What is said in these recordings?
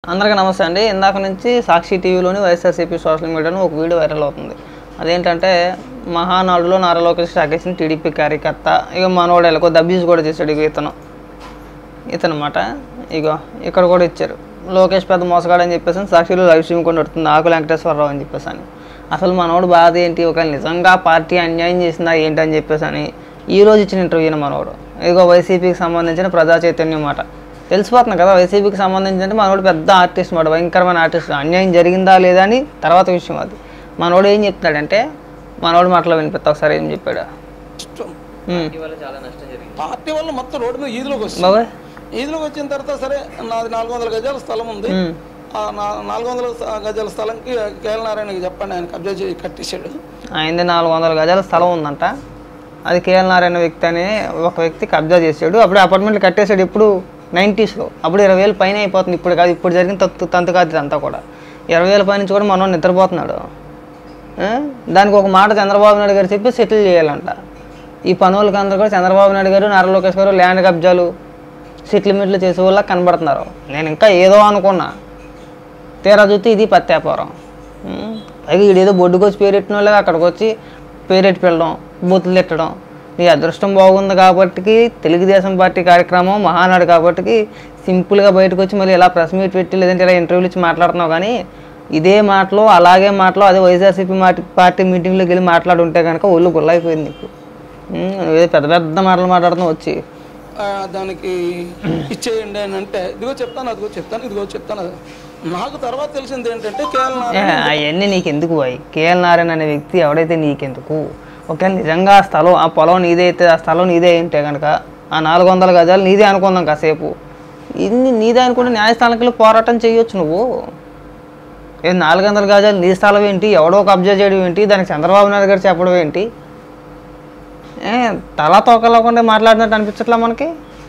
అందరికీ నమస్తే అండి ఇందాక నుంచి సాక్షి టీవీలోని వైఎస్ఆర్సీపీ సోషల్ మీడియాలో ఒక వీడియో వైరల్ అవుతుంది అదేంటంటే మహానాడులో నారా లోకేష్ తాకేసిన టీడీపీ కార్యకర్త ఇక మనోడు ఎలాగో దబ్బీస్ కూడా చేశాడు ఇక ఇతను ఇతను అనమాట ఇగో ఇక్కడ కూడా ఇచ్చారు లోకేష్ పెద్ద మోసగాడు అని చెప్పేసి సాక్షిలో లైవ్ స్ట్రీమ్ కూడా వస్తుంది ఆకు వెంకటేశ్వరరావు అని చెప్పేసి అని అసలు మనోడు బాధ ఏంటి ఒక నిజంగా పార్టీ అన్యాయం చేసిందా ఏంటి అని చెప్పేసి అని ఈ రోజు ఇచ్చిన ఇంటర్వ్యూని మనోడు ఇదిగో వైసీపీకి సంబంధించిన ప్రజా చైతన్యం మాట తెలిసిపోతుంది కదా వైసీపీకి సంబంధించి అంటే మనోడు పెద్ద ఆర్టిస్ట్ మాట భయంకరమైన ఆర్టిస్ట్ అన్యాయం జరిగిందా లేదా అని తర్వాత విషయం అది మనోడు ఏం చెప్తున్నాడంటే మనోడు మాటలో వినిపిస్తా ఒకసారి ఏం చెప్పాడు ఇష్టం ఉమ్. పార్టీ వల్ల మొత్తం రోడ్డు మీద ఈదులోకి వస్తుంది బాబాయ్ ఈదులోకి వచ్చిన తర్వాత సరే నాది నాలుగు వందల గజాల స్థలం ఉంది ఉమ్. ఆ నా- నాలుగు వందల స- గజాల స్థలంకి కేఎల్ నారాయణకి చెప్పండి ఆయన కబ్జా చేసి కట్టేశాడు ఆయనది నాలుగు వందల గజాల స్థలం ఉందంట అది కేఎల్ నారాయణ వ్యక్తి అనే ఒక వ్యక్తి కబ్జా చేసాడు అప్పుడు అపార్ట్మెంట్లు కట్టేశాడు ఇప్పుడు నైంటీస్లో అప్పుడు ఇరవై వేలు పైన అయిపోతుంది ఇప్పుడు కాదు ఇప్పుడు జరిగిన తంతు తంతు కాదు ఇదంతా కూడా ఇరవై వేల పై నుంచి కూడా మనం నిద్రపోతున్నాడు ఆ? దానికి ఒక మాట చంద్రబాబు నాయుడు గారు చెప్పి సెటిల్ చేయాలంట ఈ పనులకి అందరూ కూడా చంద్రబాబు నాయుడు గారు నారా లోకేష్ గారు ల్యాండ్ కబ్జాలు సెటిల్మెంట్లు చేసే వాళ్ళ కనబడుతున్నారు నేను ఇంకా ఏదో అనుకున్నా తీరా చూస్తే ఇది పత్యాపారం ఉం. పైగా ఈడేదో బొడ్డుకు వచ్చి పేరెట్టిన వాళ్ళగా అక్కడికి వచ్చి పేరెట్టి వెళ్ళడం బూతులు తిట్టడం నీ అదృష్టం బాగుంది కాబట్టి తెలుగుదేశం పార్టీ కార్యక్రమం మహానాడు కాబట్టి సింపుల్గా బయటకు వచ్చి మళ్ళీ ఇలా ప్రెస్ మీట్ పెట్టి లేదంటే ఇలా ఇంటర్వ్యూలు ఇచ్చి మాట్లాడుతున్నావు కానీ ఇదే మాటలో అలాగే మాటలో అదే వైఎస్ఆర్సీపీ మాటి పార్టీ మీటింగ్లోకి వెళ్ళి మాట్లాడుంటే కనుక ఒళ్ళు గుల్లైపోయింది నీకు ఉం. నువ్వేదో పెద్ద పెద్ద మాటలు మాట్లాడుతున్నావు వచ్చి ఆ, దానికి ఇచ్చేయండి అని అంటే ఇదిగో చెప్తాను అదిగో చెప్తాను ఇదిగో చెప్తాను అది నాకు తర్వాత తెలిసింది ఏంటంటే కేఎల్ నారాయణ అవన్నీ నీకు ఎందుకు పోయి కేఎల్ నారాయణ అనే వ్యక్తి ఎవడైతే నీకెందుకు ఒకవేళ నిజంగా ఆ స్థలం ఆ పొలం నీదే అయితే ఆ స్థలం నీదే ఉంటే కనుక ఆ నాలుగు వందల గజాలు నీదే అనుకుందాం కాసేపు ఇన్ని నీదే అనుకుంటే న్యాయస్థానానికి వెళ్ళి పోరాటం చేయొచ్చు నువ్వు ఏ నాలుగు వందల గజాలు నీ స్థలం ఏంటి ఎవడో కబ్జా చేయడం ఏంటి దానికి చంద్రబాబు నాయుడు గారు చెప్పడం ఏంటి ఏ తల తోకలేకుండా మాట్లాడినట్టు అనిపించట్లా మనకి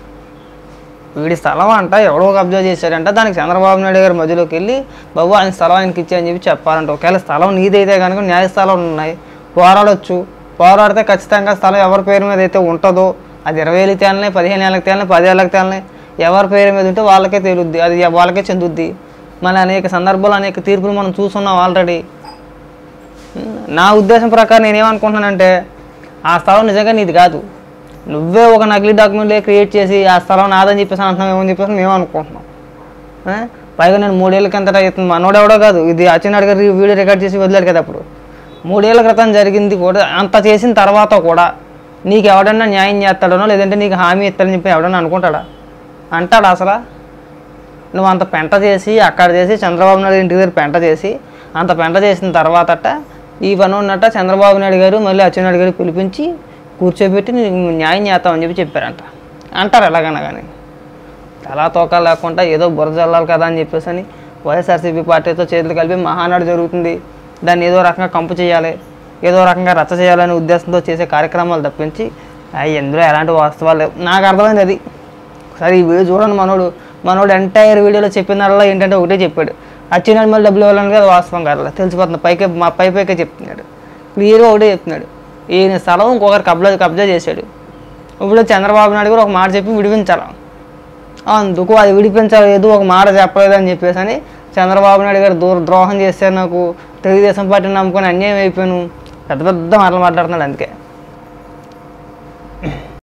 వీడి స్థలం అంట ఎవడో కబ్జా చేశాడంట దానికి చంద్రబాబు నాయుడు గారి మధ్యలోకి వెళ్ళి బాబు ఆయన స్థలం ఆయనకి ఇచ్చాయని చెప్పి చెప్పాలంట ఒకవేళ స్థలం నీదైతే కనుక న్యాయస్థానాలు ఉన్నాయి పోరాడొచ్చు పోరాడితే ఖచ్చితంగా స్థలం ఎవరి పేరు మీద అయితే ఉంటుందో అది ఇరవై ఏళ్ళకి తేలనే పదిహేను ఏళ్ళకి తేలనే పదేళ్ళకి తేలనే ఎవరి పేరు మీద ఉంటే వాళ్ళకే తేలుద్ది అది వాళ్ళకే చెందుద్ది మళ్ళీ అనేక సందర్భాలు అనేక తీర్పులు మనం చూస్తున్నాం ఆల్రెడీ నా ఉద్దేశం ప్రకారం నేనేమనుకుంటున్నానంటే ఆ స్థలం నిజంగా నీది కాదు నువ్వే ఒక నకిలీ డాక్యుమెంట్లే క్రియేట్ చేసి ఆ స్థలం నాదని చెప్పేసి అంటున్నావు ఏమని చెప్పేసి మేము అనుకుంటున్నాం ఆ? పైగా నేను మూడేళ్ళ కిందట ఇతను మనోడెవడో కాదు ఇది అచ్చినాడు గారు వీడియో రికార్డ్ చేసి వదిలేడు కదా అప్పుడు మూడేళ్ల క్రితం జరిగింది కూడా అంత చేసిన తర్వాత కూడా నీకు ఎవడన్నా న్యాయం చేస్తాడనో లేదంటే నీకు హామీ ఇస్తాడని చెప్పి ఎవడన్నా అనుకుంటాడా అంటాడా అసలు నువ్వు అంత పెంట చేసి అక్కడ చేసి చంద్రబాబు నాయుడు ఇంటి దగ్గర పెంట చేసి అంత పెంట చేసిన తర్వాతట ఈ పని ఉన్నట్ట చంద్రబాబు నాయుడు గారు మళ్ళీ అచ్చెన్నాయుడు గారు పిలిపించి కూర్చోబెట్టి నీకు న్యాయం చేస్తామని చెప్పి చెప్పారంట అంటారు ఎలాగైనా కానీ తలా తోక లేకుండా ఏదో బురద జల్లాలి కదా అని చెప్పేసి అని వైఎస్ఆర్సీపీ పార్టీతో చేతులు కలిపి మహానాడు జరుగుతుంది దాన్ని ఏదో రకంగా కంపు చేయాలి ఏదో రకంగా రచ్చ చేయాలనే ఉద్దేశంతో చేసే కార్యక్రమాలు తప్పించి అవి ఎందులో ఎలాంటి వాస్తవాలు లేవు నాకు అర్థమైంది అది సరే ఈ వీడియో చూడండి మనోడు మనోడు ఎంటైర్ వీడియోలో చెప్పినల్లా ఏంటంటే ఒకటే చెప్పాడు అచ్చినాడు మళ్ళీ డబ్బులు ఇవ్వాలని కదా వాస్తవం కాదు తెలిసిపోతుంది పైకే మా పై పైకే చెప్తున్నాడు క్లియర్గా ఒకటే చెప్తున్నాడు ఈయన స్థలం ఇంకొకరు కబ్జా కబ్జా చేశాడు ఇప్పుడు చంద్రబాబు నాయుడు కూడా ఒక మాట చెప్పి విడిపించాలి అందుకు అది విడిపించాలి ఏదో ఒక మాట చెప్పలేదు అని చెప్పేసి అని చంద్రబాబు నాయుడు గారు దూర ద్రోహం చేశారు నాకు తెలుగుదేశం పార్టీని నమ్ముకొని అన్యాయం అయిపోయాను పెద్ద పెద్ద మాటలు మాట్లాడుతున్నాడు అందుకే